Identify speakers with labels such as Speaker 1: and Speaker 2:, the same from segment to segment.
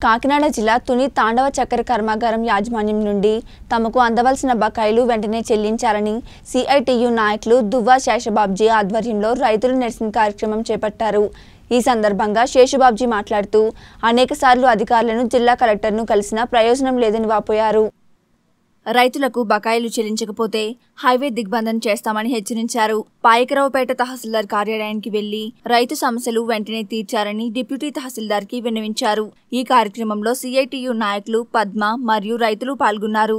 Speaker 1: కాకినాడ జిల్లా తుని తాండవ చక్కెర కర్మాగారం యాజమాన్యం నుండి తమకు అందవలసిన బకాయిలు వెంటనే చెల్లించాలని సిఐటియు నాయకులు దువ్వా శేషబాబ్జీ ఆధ్వర్యంలో రైతులు నిరసన కార్యక్రమం చేపట్టారు ఈ సందర్భంగా శేషబాబ్జీ మాట్లాడుతూ అనేకసార్లు అధికారులను జిల్లా కలెక్టర్ను కలిసినా ప్రయోజనం లేదని వాపోయారు రైతులకు బకాయిలు చెల్లించకపోతే హైవే దిగ్బంధం చేస్తామని హెచ్చరించారు పాయకరావుపేట తహసీల్దార్ కార్యాలయానికి వెళ్లి రైతు సమస్యలు వెంటనే తీర్చారని డిప్యూటీ తహసీల్దార్కి విన్నవించారు ఈ కార్యక్రమంలో సిఐటియు నాయకులు పద్మ మరియు రైతులు పాల్గొన్నారు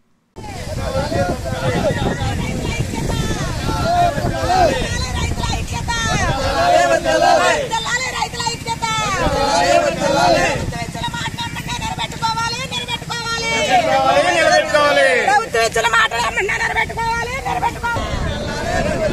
Speaker 2: తెల్లాలి రైతుల ఐక్యత ప్రభుత్వం ఇచ్చిన మాట నమ్మకంగా నిలబెట్టుకోవాలి నిలబెట్టుకోవాలి ప్రభుత్వం ఇచ్చిన మాట నమ్మకంగా నిలబెట్టుకోవాలి నిలబెట్టుకోవాలి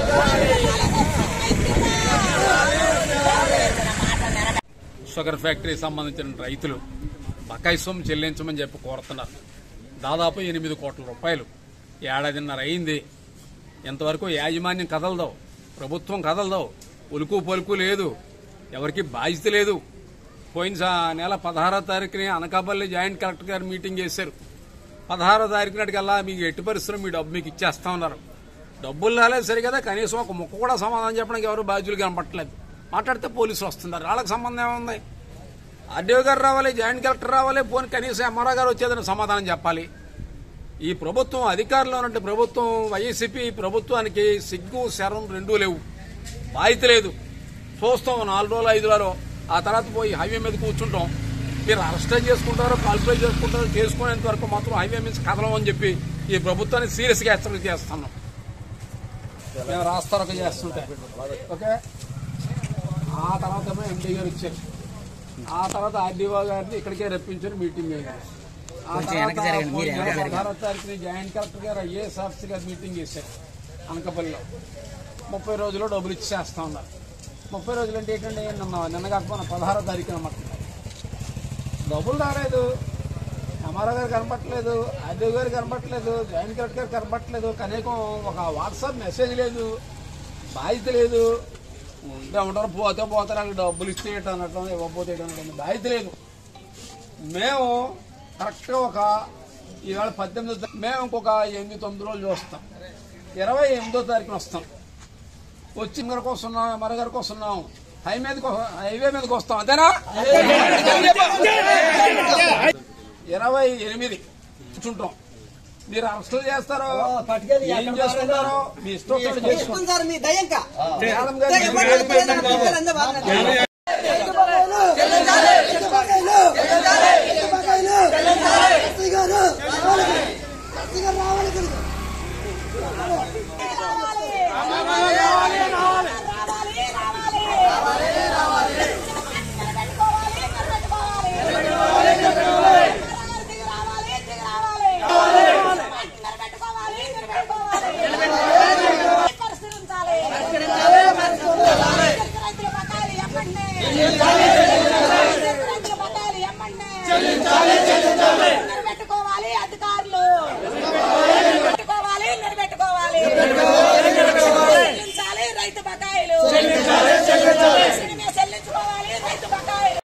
Speaker 3: షుగర్ ఫ్యాక్టరీకి సంబంధించిన రైతులు బకాయి సొమ్ము చెల్లించమని చెప్పి కోరుతున్నారు దాదాపు ఎనిమిది కోట్ల రూపాయలు ఏడాదిన్నర అయింది ఇంతవరకు యాజమాన్యం కదలదు ప్రభుత్వం కదలదు ఉలుకు పలుకు లేదు ఎవరికి బాధ్యత లేదు పోయిన సా- నెల పదహారో తారీఖుని అనకాపల్లి జాయింట్ కలెక్టర్ గారు మీటింగ్ చేశారు పదహారో తారీఖు నాటికల్లా మీకు ఎట్టి పరిస్థితుల్లో మీ డబ్బు మీకు ఇచ్చేస్తా ఉన్నారు డబ్బులు రాలేదు సరి కదా కనీసం ఒక ముక్క కూడా సమాధానం చెప్పడానికి ఎవరు బాధ్యులు కనపట్టలేదు మాట్లాడితే పోలీసులు వస్తున్నారు వాళ్ళకి సంబంధం ఏముంది ఆర్డీఓ గారు రావాలి జాయింట్ కలెక్టర్ రావాలి పోనీ కనీసం ఎంఆర్ఓ గారు వచ్చేదని సమాధానం చెప్పాలి ఈ ప్రభుత్వం అధికారంలో ఉన్నట్టు ప్రభుత్వం వైసీపీ ప్రభుత్వానికి సిగ్గు శరం రెండూ లేవు బాధ్యత లేదు చూస్తాం నాలుగు రోజులు ఐదు రోజులు ఆ తర్వాత పోయి హైవే మీద కూర్చుంటాం మీరు అరెస్ట్ చేసుకుంటారో కాల్ఫై చేసుకుంటారో చేసుకునేంత వరకు మాత్రం హైవే మీద కదలమని చెప్పి ఈ ప్రభుత్వాన్ని సీరియస్గా హెచ్చరిక చేస్తున్నాం మేము రాస్తారొక చేస్తుంటే ఓకే ఆ తర్వాత ఏమో ఎండీ గారు ఇచ్చారు ఆ తర్వాత ఆర్డీఓ గారిని ఇక్కడికే రప్పించారు మీటింగ్ అయ్యారు ఆ తర్వాత పదహారో తారీఖున జాయింట్ కలెక్టర్ గారు ఐఏఎస్ ఆఫీసర్ గారు మీటింగ్ చేశారు అనకపల్లిలో ముప్పై రోజుల్లో డబ్బులు ఇచ్చేస్తా ఉన్నారు ముప్పై రోజులు అంటే ఏంటంటే నిన్న నిన్న కాకపోయినా పదహారో తారీఖున అన్నమాట డబ్బులు రాలేదు ఎంఆర్ఓ గారు కనపట్లేదు ఆర్డీఓ గారు కనపట్లేదు జాయింట్ కలెక్టర్ గారు కనపట్లేదు కనీసం ఒక వాట్సాప్ మెసేజ్ లేదు బాధ్యత లేదు ఉంటే ఉంటారు పోతే పోతారు వాళ్ళకి డబ్బులు ఇస్తే ఏంటి అనటం ఇవ్వకపోతే ఏంటి అనటం బాధ్యత లేదు మేము కరెక్ట్గా ఒక ఈవేళ పద్దెనిమిదో తారీఖు మేము ఇంకొక ఎనిమిది తొమ్మిది రోజులు చూస్తాం ఇరవై ఎనిమిదో తారీఖున వస్తాం వచ్చి గారికి వస్తున్నాం మర గారికి వస్తున్నాం హై మీదకి వస్తాం, హైవే మీదకి వస్తాం అంతేనా ఇరవై ఎనిమిది కూర్చుంటాం మీరు అరెస్టులు చేస్తారో ఏం చేసుకుంటారో మీ ఇష్టం వచ్చినట్టు చేసుకోండి
Speaker 4: సార్ మీ దయంక
Speaker 3: మేడం గారు
Speaker 4: ఎవరు పట్టుకోలేదని పిల్లలందరూ బాధపడుతున్నారు.